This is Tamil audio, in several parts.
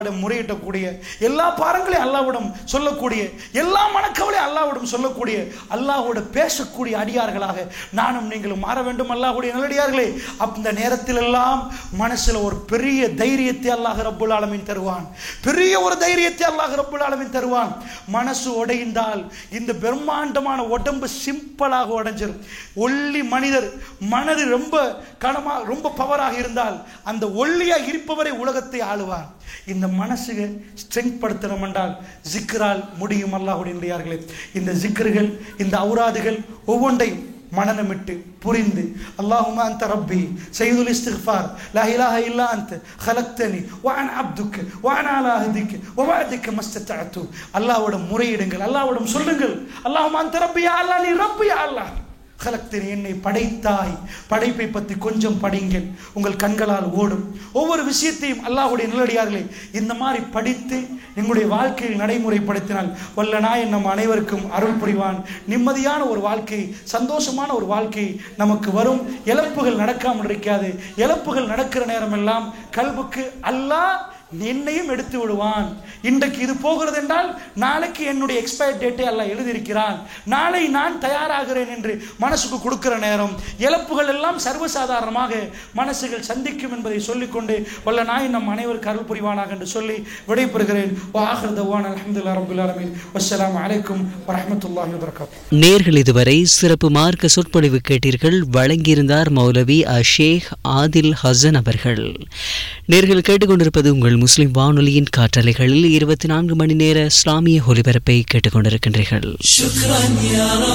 முறையிட்டக்கூடிய எல்லா பாரங்களையும் அல்லாவிடம் சொல்லக்கூடிய எல்லா மனக்கவலையும் அல்லாவிடம் சொல்லக்கூடிய அல்லாஹ்வோட பேசக்கூடிய அடியார்களாக நானும் நீங்களும் மாற வேண்டும் அல்லாஹ்வுடைய நல்லடியார்களே அந்த நேரத்தில் எல்லாம் மனசுல ஒரு பெரிய தைரியத்தை அல்லாஹ் ரப்புல் ஆலமீன் தருவான் பெரிய ஒரு தைரியத்தை அல்லாஹ் ரப்புல் ஆலமீன் தருவான் மனசு உடைந்தால் இந்த பிரம்மாண்டமான உடம்பு சிம்பிளாக உடைஞ்சிரும் ஒல்லி மனிதர் மனது ரொம்ப கனமா ரொம்ப பவராக இருந்தால் அந்த ஒல்லியாக இருப்பவரை உலகத்தை ஆளுவார் இந்த மனசுக ஸ்ட்ரெங்க் படுத்தணும் என்றால் ஜிக்ரால் முடியும் அல்லாஹுடைய இந்த ஜிக்ருகள் இந்த அவுராதுகள் ஒவ்வொன்றையும் மனநமிட்டு புரிந்து அல்லாஹுமா அந்த ரப்பி சைதுல் இஸ்திஃபார் லா இலாஹ இல்லா அந்த خلقتني وانا عبدك وانا على عهدك ووعدك ما استطعت அல்லாஹ்வோட முறையிடுங்கள் அல்லாஹ்விடம் சொல்லுங்கள் அல்லாஹுமா அந்த ரப்பி யா அல்லாஹ் நீ ரப்பி யா அல்லாஹ் கலக்திரி என்னை படைத்தாய் படைப்பை பற்றி கொஞ்சம் படிங்கள் உங்கள் கண்களால் ஓடும் ஒவ்வொரு விஷயத்தையும் அல்லாஹ்வுடைய நல்லடியார்களே இந்த மாதிரி படித்து எங்களுடைய வாழ்க்கையில் நடைமுறைப்படுத்தினால் வல்ல நாயன் நம் அனைவருக்கும் அருள் புரிவான் நிம்மதியான ஒரு வாழ்க்கை சந்தோஷமான ஒரு வாழ்க்கை நமக்கு வரும் இழப்புகள் நடக்காமல் இருக்காது இழப்புகள் நடக்கிற நேரமெல்லாம் கல்புக்கு அல்லாஹ் என்னையும் எடுத்து விடுவான் இன்றைக்கு இது போகிறது என்றால் நாளைக்கு என்னுடைய எக்ஸ்பயர் டேட்டை எல்லாம் எழுதியிருக்கிறான் நாளை நான் தயாராகிறேன் என்று மனசுக்கு கொடுக்கிற நேரம் இழப்புகள் எல்லாம் சர்வசாதாரணமாக மனசுகள் சந்திக்கும் என்பதை சொல்லிக்கொண்டு வல்ல நாய் நம் அனைவருக்கு அருள் புரிவானாக என்று சொல்லி விடைபெறுகிறேன் வாஹர்தவான் அலமதுல்லா ரபுல் ஆலமின் வஸ்ஸலாம் அலைக்கும் வரஹமத்துல்லாஹி வபரகாத்துஹு நேர்கள் இதுவரை சிறப்பு மார்க்க சொற்பொழிவு கேட்டீர்கள் வழங்கியிருந்தார் மௌலவி அஷேக் ஆதில் ஹசன் அவர்கள் நேர்கள் கேட்டுக்கொண்டிருப்பது உங்கள் முஸ்லிம் வானொலியின் காற்றலைகளில் இருபத்தி நான்கு மணி நேர இஸ்லாமிய ஒலிபரப்பை கேட்டுக்கொண்டிருக்கின்றீர்கள்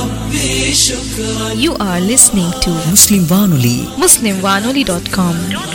You are listening to முஸ்லிம் வானொலி MuslimWanoli.com.